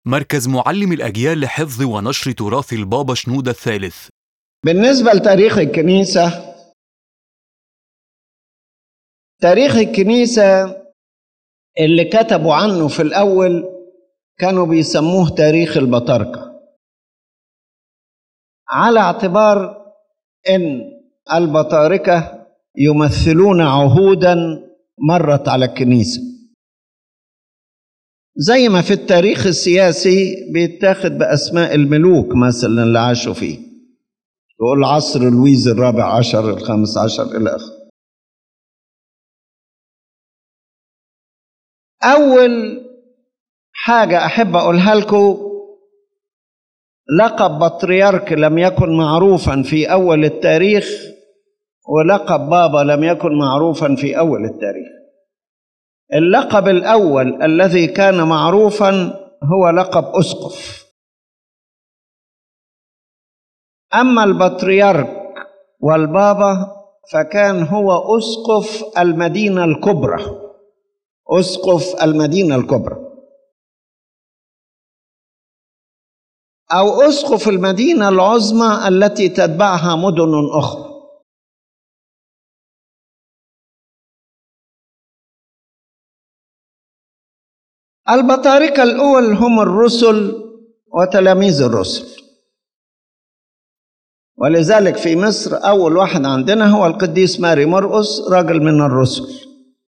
مركز معلم الأجيال لحفظ ونشر تراث البابا شنودة الثالث بالنسبة لتاريخ الكنيسة تاريخ الكنيسة اللي كتبوا عنه في الأول كانوا بيسموه تاريخ البطاركة على اعتبار أن البطاركة يمثلون عهودا مرت على الكنيسة زي ما في التاريخ السياسي بيتاخد بأسماء الملوك مثلا اللي عاشوا فيه يقول عصر لويز الرابع عشر الخامس عشر إلى آخره أول حاجة أحب أقولها لكم لقب بطريرك لم يكن معروفا في أول التاريخ ولقب بابا لم يكن معروفا في أول التاريخ اللقب الأول الذي كان معروفا هو لقب أسقف أما البطريرك والبابا فكان هو أسقف المدينة الكبرى أسقف المدينة الكبرى أو أسقف المدينة العظمى التي تتبعها مدن أخرى البطاركة الأول هم الرسل وتلاميذ الرسل ولذلك في مصر أول واحد عندنا هو القديس ماري مرقس راجل من الرسل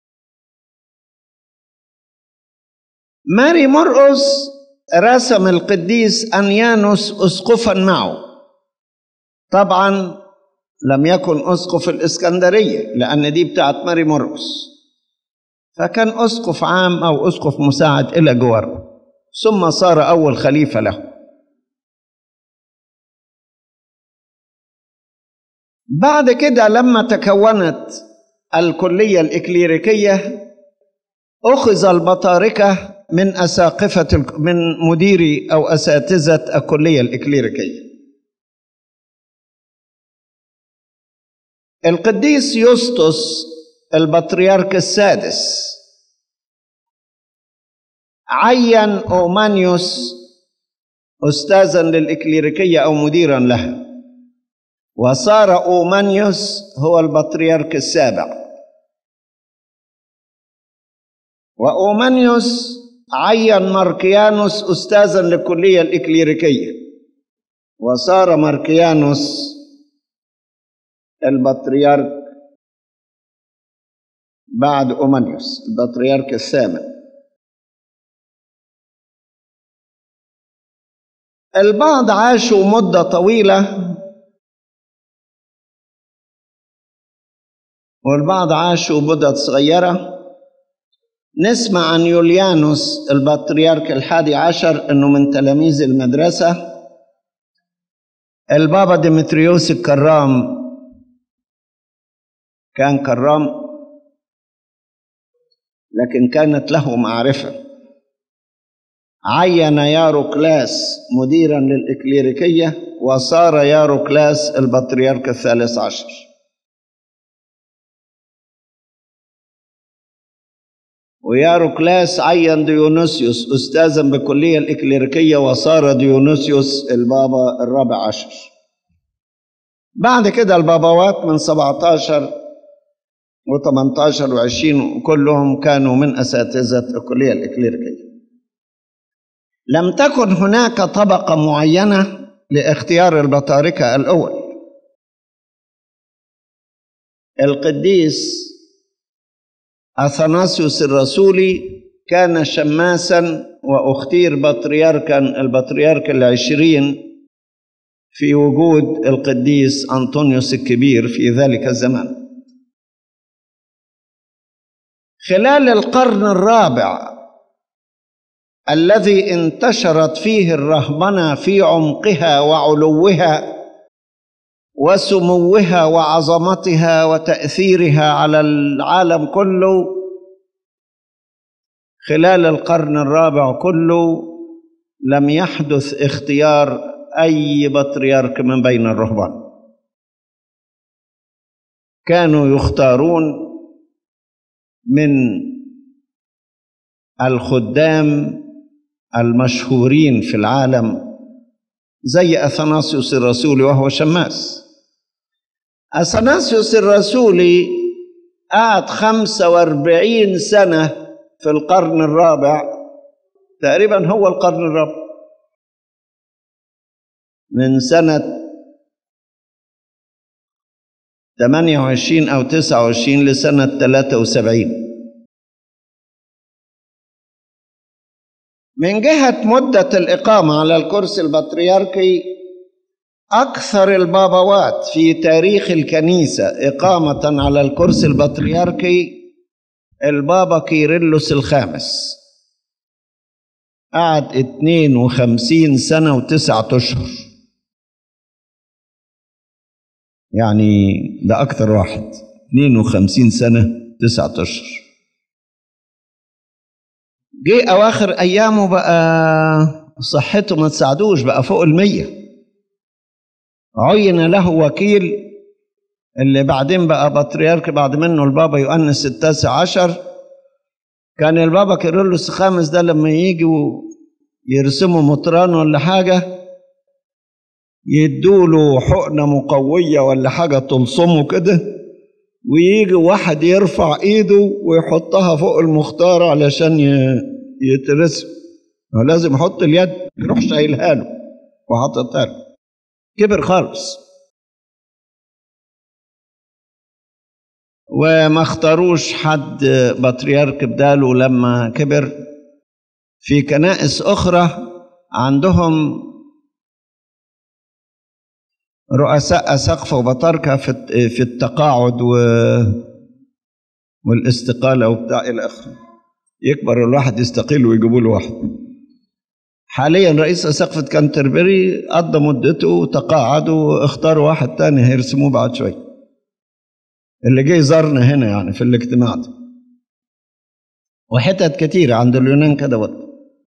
ماري مرقس رسم القديس أنيانوس أسقفا معه طبعا لم يكن أسقف الإسكندرية لأن دي بتاعت ماري مرقس فكان أسقف عام أو أسقف مساعد إلى جواره ثم صار أول خليفة له بعد كده لما تكونت الكلية الإكليريكية أخذ البطاركة من أساقفة من مديري أو أساتذة الكلية الإكليريكية القديس يسطس البطريرك السادس عين أومانيوس أستاذا للإكليريكية أو مديرا لها وصار أومانيوس هو البطريرك السابع وأومانيوس عين ماركيانوس أستاذا للكلية الإكليريكية وصار ماركيانوس البطريرك بعد أومانيوس البطريرك الثامن البعض عاشوا مدة طويلة والبعض عاشوا مدة صغيرة نسمع عن يوليانوس البطريرك الحادي عشر انه من تلاميذ المدرسة البابا ديمتريوس الكرام كان كرام لكن كانت له معرفة عين ياروكلاس مديرا للإكليريكية وصار ياروكلاس البطريرك الثالث عشر وياروكلاس عين ديونيسيوس أستاذا بالكلية الإكليريكية وصار ديونيسيوس البابا الرابع عشر بعد كده الباباوات من 17 و18 و20 كلهم كانوا من أساتذة الكلية الإكليريكية لم تكن هناك طبقة معينة لاختيار البطاركة الأول القديس أثناسيوس الرسولي كان شماسا واختير بطريركا البطريرك العشرين في وجود القديس أنطونيوس الكبير في ذلك الزمان خلال القرن الرابع الذي انتشرت فيه الرهبنة في عمقها وعلوها وسموها وعظمتها وتأثيرها على العالم كله خلال القرن الرابع كله لم يحدث اختيار أي بطريرك من بين الرهبان كانوا يختارون من الخدام المشهورين في العالم زي أثناسيوس الرسولي وهو شماس أثناسيوس الرسولي قعد خمسة واربعين سنة في القرن الرابع تقريبا هو القرن الرابع من سنة 28 أو 29 لسنة 73 من جهة مدة الإقامة على الكرسي البطريركي أكثر البابوات في تاريخ الكنيسة إقامة على الكرسي البطريركي البابا كيرلس الخامس قعد 52 سنة وتسعة أشهر يعني ده أكثر واحد 52 سنة تسعة أشهر جه أواخر أيامه بقى صحته ما تساعدوش بقى فوق المية عين له وكيل اللي بعدين بقى بطريرك بعد منه البابا يؤنس التاسع عشر كان البابا كيرلس الخامس ده لما يجي يرسموا مطران ولا حاجة يدوله حقنة مقوية ولا حاجة تلصمه كده ويجي واحد يرفع ايده ويحطها فوق المختار علشان يترسم لازم يحط اليد يروح شايلها له وحاططها له كبر خالص وما اختاروش حد بطريرك بداله لما كبر في كنائس أخرى عندهم رؤساء أساقفة وبطاركة في في التقاعد و والاستقالة وبتاع إلى آخره يكبر الواحد يستقيل ويجيبوا له واحد حاليا رئيس أساقفة كانتربري قضى مدته وتقاعد واختاروا واحد تاني هيرسموه بعد شوية اللي جاي زارنا هنا يعني في الاجتماع ده وحتت كتيرة عند اليونان كده برضه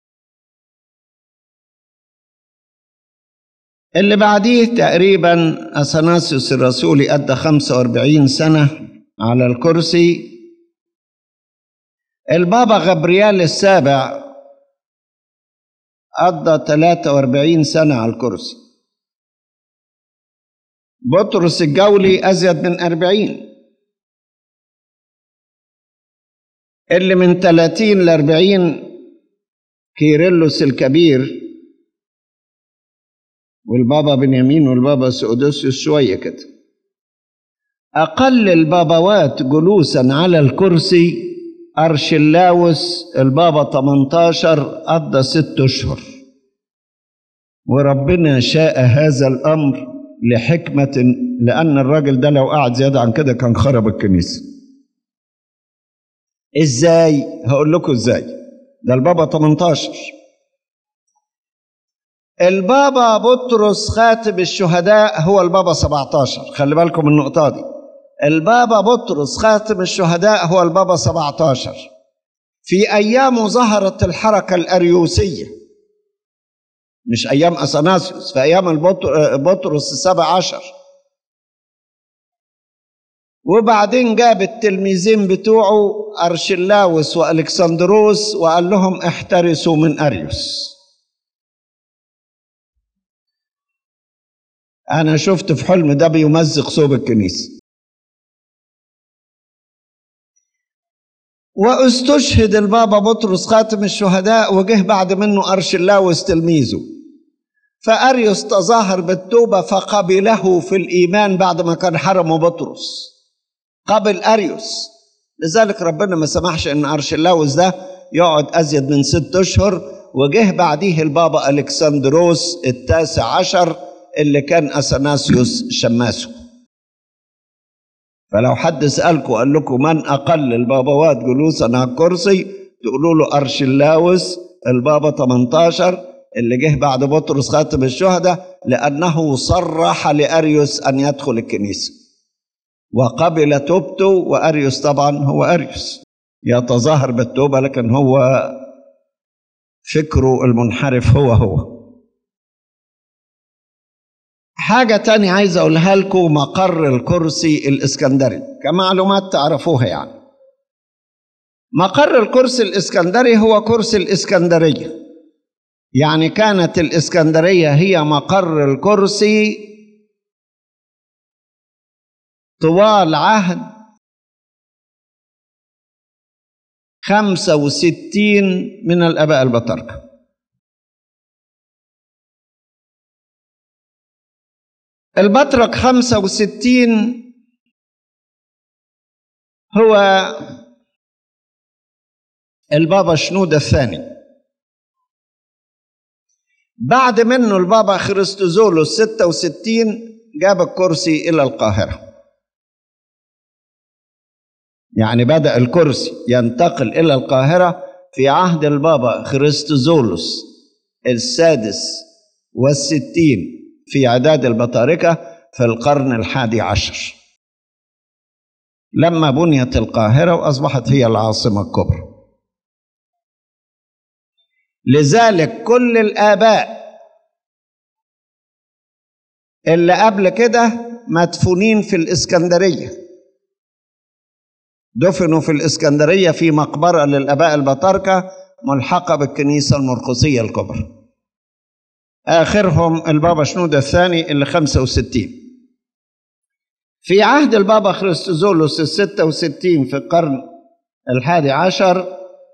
اللي بعديه تقريبا أثناسيوس الرسولي أدى 45 سنة على الكرسي البابا غبريال السابع قضى 43 سنة على الكرسي بطرس الجولي أزيد من 40 اللي من 30 ل 40 كيرلس الكبير والبابا بنيامين والبابا سودوسيوس شوية كده أقل البابوات جلوسا على الكرسي أرشلاوس البابا 18 قضى ست أشهر وربنا شاء هذا الأمر لحكمة لأن الراجل ده لو قعد زيادة عن كده كان خرب الكنيسة إزاي؟ هقول لكم إزاي ده البابا 18 البابا بطرس خاتم الشهداء هو البابا 17 خلي بالكم من النقطة دي البابا بطرس خاتم الشهداء هو البابا 17 في أيامه ظهرت الحركة الأريوسية مش أيام أثناسيوس في أيام بطرس السبع عشر وبعدين جاب التلميذين بتوعه أرشلاوس وألكسندروس وقال لهم احترسوا من أريوس أنا شفت في حلم ده بيمزق صوب الكنيسة واستشهد البابا بطرس خاتم الشهداء وجه بعد منه أرشلاوس تلميذه فأريوس تظاهر بالتوبة فقبله في الإيمان بعد ما كان حرمه بطرس قبل أريوس لذلك ربنا ما سمحش إن أرشلاوس ده يقعد أزيد من ست أشهر وجه بعديه البابا ألكسندروس التاسع عشر اللي كان أثناسيوس شماسه فلو حد سألكم قال لكم من أقل البابوات جلوسا على الكرسي تقولوا له أرشلاوس البابا 18 اللي جه بعد بطرس خاتم الشهداء لأنه صرح لأريوس أن يدخل الكنيسة وقبل توبته وأريوس طبعا هو أريوس يتظاهر بالتوبة لكن هو فكره المنحرف هو هو حاجة تانية عايز أقولها لكم مقر الكرسي الإسكندري كمعلومات تعرفوها يعني مقر الكرسي الإسكندري هو كرسي الإسكندرية يعني كانت الإسكندرية هي مقر الكرسي طوال عهد خمسة وستين من الآباء البطاركة البطرك خمسة وستين هو البابا شنودة الثاني بعد منه البابا خريستوزولوس ستة وستين جاب الكرسي إلى القاهرة يعني بدأ الكرسي ينتقل إلى القاهرة في عهد البابا خريستوزولوس السادس والستين في عداد البطاركة في القرن الحادي عشر لما بنيت القاهرة وأصبحت هي العاصمة الكبرى لذلك كل الآباء اللي قبل كده مدفونين في الإسكندرية دفنوا في الإسكندرية في مقبرة للآباء البطاركة ملحقة بالكنيسة المرقسية الكبرى آخرهم البابا شنودة الثاني اللي 65 في عهد البابا خريستوزولوس الستة وستين في القرن الحادي عشر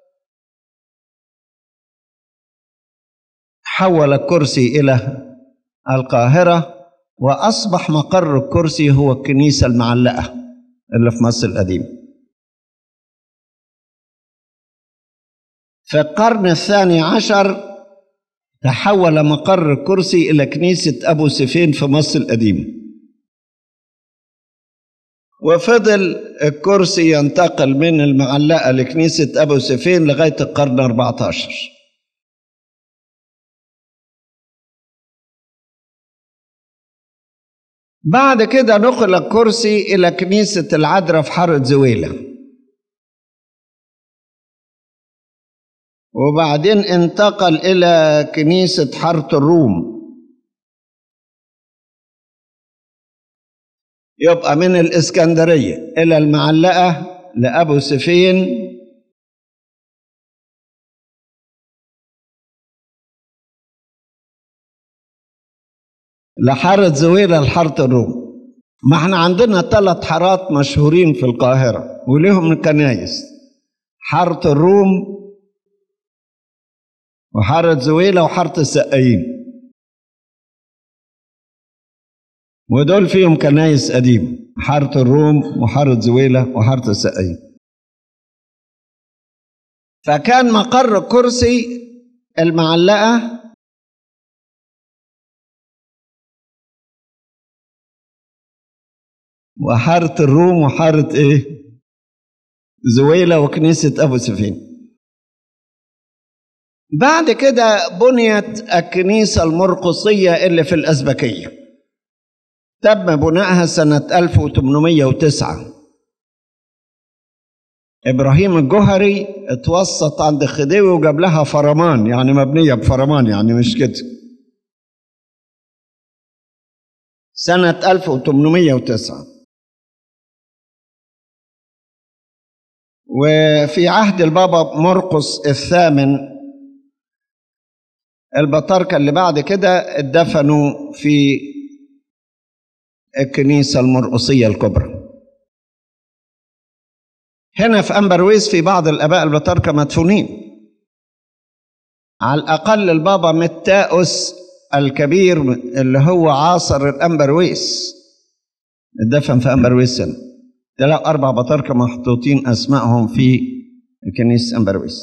حول الكرسي إلى القاهرة وأصبح مقر الكرسي هو الكنيسة المعلقة اللي في مصر القديمة في القرن الثاني عشر تحول مقر الكرسي إلى كنيسة أبو سفين في مصر القديمة وفضل الكرسي ينتقل من المعلقة لكنيسة أبو سفين لغاية القرن 14 بعد كده نقل الكرسي إلى كنيسة العذراء في حارة زويلة وبعدين انتقل إلى كنيسة حارة الروم يبقى من الإسكندرية إلى المعلقة لأبو سفين لحارة زويلة لحارة الروم ما احنا عندنا ثلاث حارات مشهورين في القاهرة وليهم كنايس حارة الروم وحارة زويلة وحارة السقايين ودول فيهم كنايس قديمة حارة الروم وحارة زويلة وحارة السقايين فكان مقر الكرسي المعلقة وحارة الروم وحارة ايه زويلة وكنيسة أبو سفين بعد كده بنيت الكنيسة المرقصية اللي في الأزبكية تم بنائها سنة 1809 إبراهيم الجوهري اتوسط عند خديوي وجاب لها فرمان يعني مبنية بفرمان يعني مش كده سنة 1809 وفي عهد البابا مرقس الثامن البطاركة اللي بعد كده اتدفنوا في الكنيسة المرقصية الكبرى هنا في أمبرويز في بعض الآباء البطاركة مدفونين على الأقل البابا متاؤس الكبير اللي هو عاصر الأمبرويس اتدفن في أمبرويس هنا تلاقوا أربع بطاركة محطوطين أسمائهم في كنيسة أمبرويس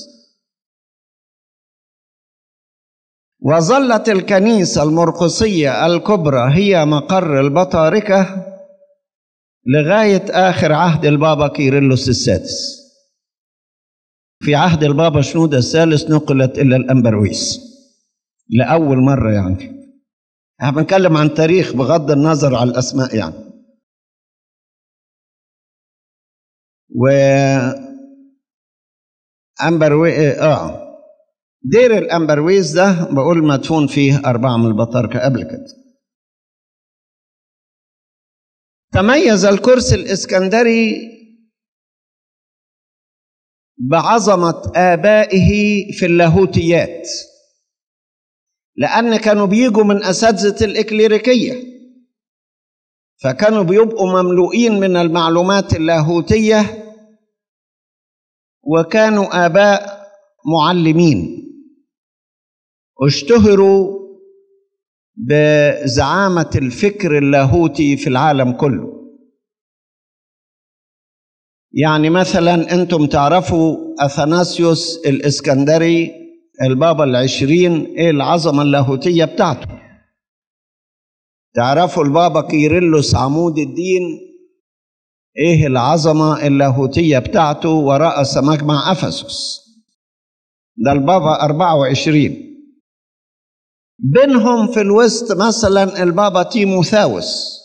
وظلت الكنيسة المرقسية الكبرى هي مقر البطاركة لغاية آخر عهد البابا كيرلس السادس في عهد البابا شنودة الثالث نقلت إلى الأمبرويس لأول مرة يعني احنا بنتكلم عن تاريخ بغض النظر على الأسماء يعني و أمبروي آه دير الأمبرويز ده بقول مدفون فيه أربعة من البطاركة قبل كده تميز الكرسي الإسكندري بعظمة آبائه في اللاهوتيات لأن كانوا بيجوا من أساتذة الإكليريكية فكانوا بيبقوا مملوئين من المعلومات اللاهوتية وكانوا آباء معلمين اشتهروا بزعامة الفكر اللاهوتي في العالم كله يعني مثلا انتم تعرفوا اثناسيوس الاسكندري البابا العشرين ايه العظمة اللاهوتية بتاعته تعرفوا البابا كيرلس عمود الدين ايه العظمة اللاهوتية بتاعته ورأس مجمع افسس ده البابا 24 بينهم في الوسط مثلا البابا تيموثاوس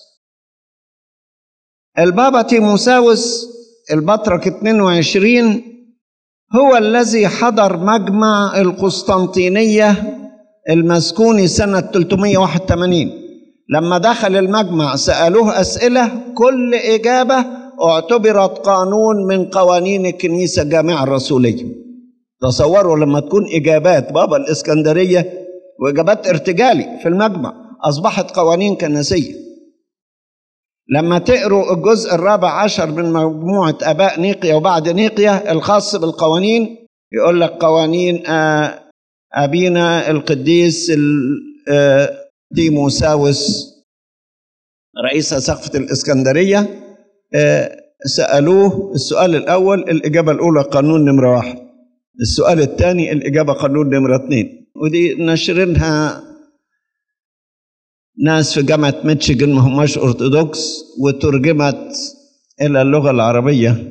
البابا تيموثاوس البطرك 22 هو الذي حضر مجمع القسطنطينية المسكوني سنة 381 لما دخل المجمع سألوه أسئلة كل إجابة اعتبرت قانون من قوانين الكنيسة الجامعة الرسولية تصوروا لما تكون إجابات بابا الإسكندرية وإجابات ارتجالي في المجمع أصبحت قوانين كنسية لما تقروا الجزء الرابع عشر من مجموعة آباء نيقيا وبعد نيقيا الخاص بالقوانين يقول لك قوانين أبينا القديس تيموساوس رئيس سقفة الإسكندرية سألوه السؤال الأول الإجابة الأولى قانون نمرة واحد السؤال الثاني الإجابة قانون نمرة اثنين ودي ناشرينها ناس في جامعة ميتشيجن ما هماش أرثوذكس وترجمت إلى اللغة العربية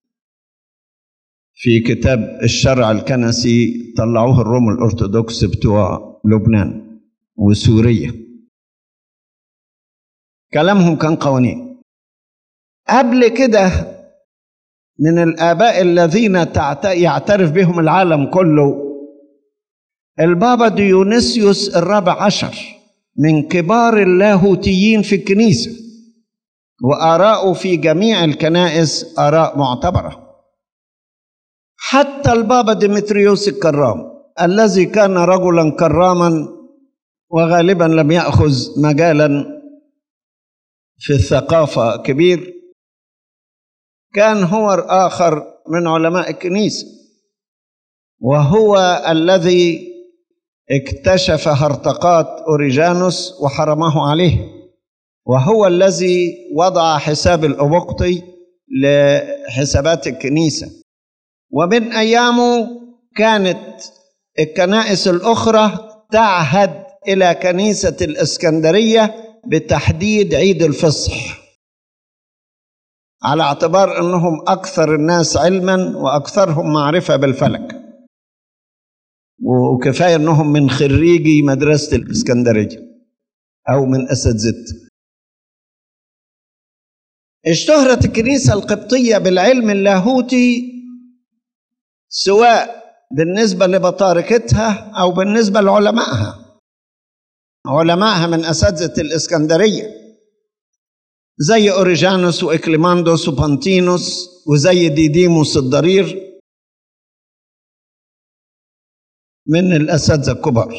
في كتاب الشرع الكنسي طلعوه الروم الأرثوذكس بتوع لبنان وسوريا كلامهم كان قوانين قبل كده من الآباء الذين يعترف بهم العالم كله البابا ديونيسيوس الرابع عشر من كبار اللاهوتيين في الكنيسة وآراءه في جميع الكنائس آراء معتبرة حتى البابا ديمتريوس الكرام الذي كان رجلا كراما وغالبا لم يأخذ مجالا في الثقافة كبير كان هو آخر من علماء الكنيسة وهو الذي اكتشف هرطقات أوريجانوس وحرمه عليه وهو الذي وضع حساب الأبقطي لحسابات الكنيسة ومن أيامه كانت الكنائس الأخرى تعهد إلى كنيسة الإسكندرية بتحديد عيد الفصح على اعتبار أنهم أكثر الناس علما وأكثرهم معرفة بالفلك وكفايه انهم من خريجي مدرسه الاسكندريه او من اساتذتها اشتهرت الكنيسه القبطيه بالعلم اللاهوتي سواء بالنسبه لبطاركتها او بالنسبه لعلمائها علمائها من اساتذه الاسكندريه زي اوريجانوس واكليماندوس وبانتينوس وزي ديديموس الضرير من الأساتذة الكبار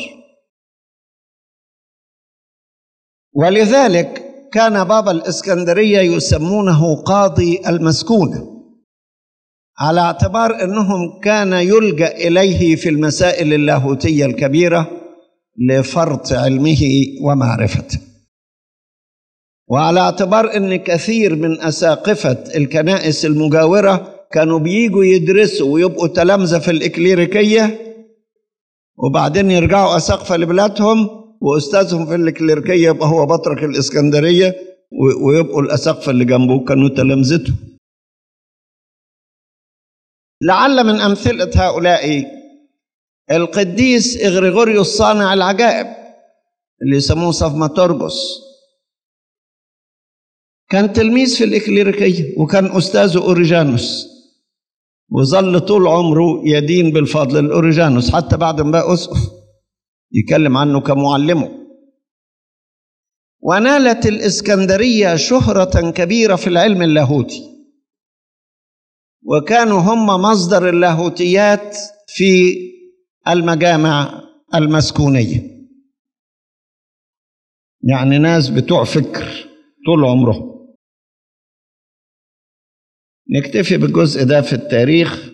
ولذلك كان بابا الإسكندرية يسمونه قاضي المسكونة على اعتبار أنهم كان يلجأ إليه في المسائل اللاهوتية الكبيرة لفرط علمه ومعرفته وعلى اعتبار أن كثير من أساقفة الكنائس المجاورة كانوا بييجوا يدرسوا ويبقوا تلامذة في الإكليريكية وبعدين يرجعوا أساقفة لبلادهم وأستاذهم في الكليركية يبقى هو بطرك الإسكندرية ويبقوا الأساقفة اللي جنبه كانوا تلامذته لعل من أمثلة هؤلاء القديس إغريغوريوس صانع العجائب اللي يسموه صفماتورجوس كان تلميذ في الإكليريكية وكان أستاذه أوريجانوس وظل طول عمره يدين بالفضل الأوريجانوس حتى بعد ما بقى أسقف يتكلم عنه كمعلمه ونالت الإسكندرية شهرة كبيرة في العلم اللاهوتي وكانوا هم مصدر اللاهوتيات في المجامع المسكونية يعني ناس بتوع فكر طول عمرهم نكتفي بالجزء ده في التاريخ